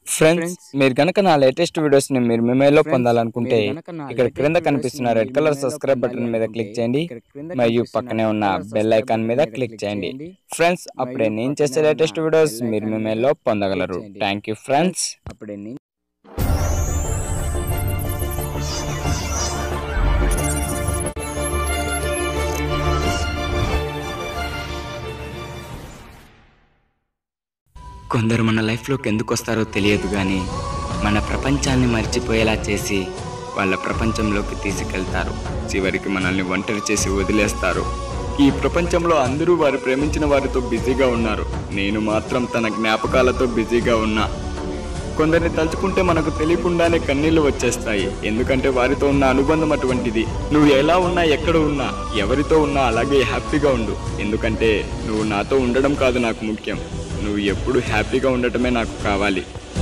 friends మీరు కనుక నా లేటెస్ట్ వీడియోస్ ని మీరు మెయిల్లో పొందాలనుకుంటే ఇక్కడ క్రింద కనిపిస్తున్న రెడ్ కలర్ సబ్స్క్రైబ్ బటన్ మీద క్లిక్ చేయండి మరియు పక్కనే ఉన్న బెల్ ఐకాన్ మీద క్లిక్ చేయండి ఫ్రెండ్స్ అప్పుడే నేను చేసే లేటెస్ట్ వీడియోస్ మీరు మెయిల్లో పొందగలరు థ్యాంక్ యూ ఫ్రెండ్స్ అప్పుడే నేను కొందరు మన లైఫ్లోకి ఎందుకు వస్తారో తెలియదు కానీ మన ప్రపంచాన్ని మర్చిపోయేలా చేసి వాళ్ళ ప్రపంచంలోకి తీసుకెళ్తారు చివరికి మనల్ని ఒంటరి చేసి వదిలేస్తారు ఈ ప్రపంచంలో అందరూ వారు ప్రేమించిన వారితో బిజీగా ఉన్నారు నేను మాత్రం తన జ్ఞాపకాలతో బిజీగా ఉన్నా కొందరిని తలుచుకుంటే మనకు తెలియకుండానే కన్నీళ్లు వచ్చేస్తాయి ఎందుకంటే వారితో ఉన్న అనుబంధం అటువంటిది నువ్వు ఎలా ఉన్నా ఎక్కడ ఉన్నా ఎవరితో ఉన్నా అలాగే హ్యాపీగా ఉండు ఎందుకంటే నువ్వు నాతో ఉండడం కాదు నాకు ముఖ్యం నువ్వు ఎప్పుడు హ్యాపీగా ఉండటమే నాకు కావాలి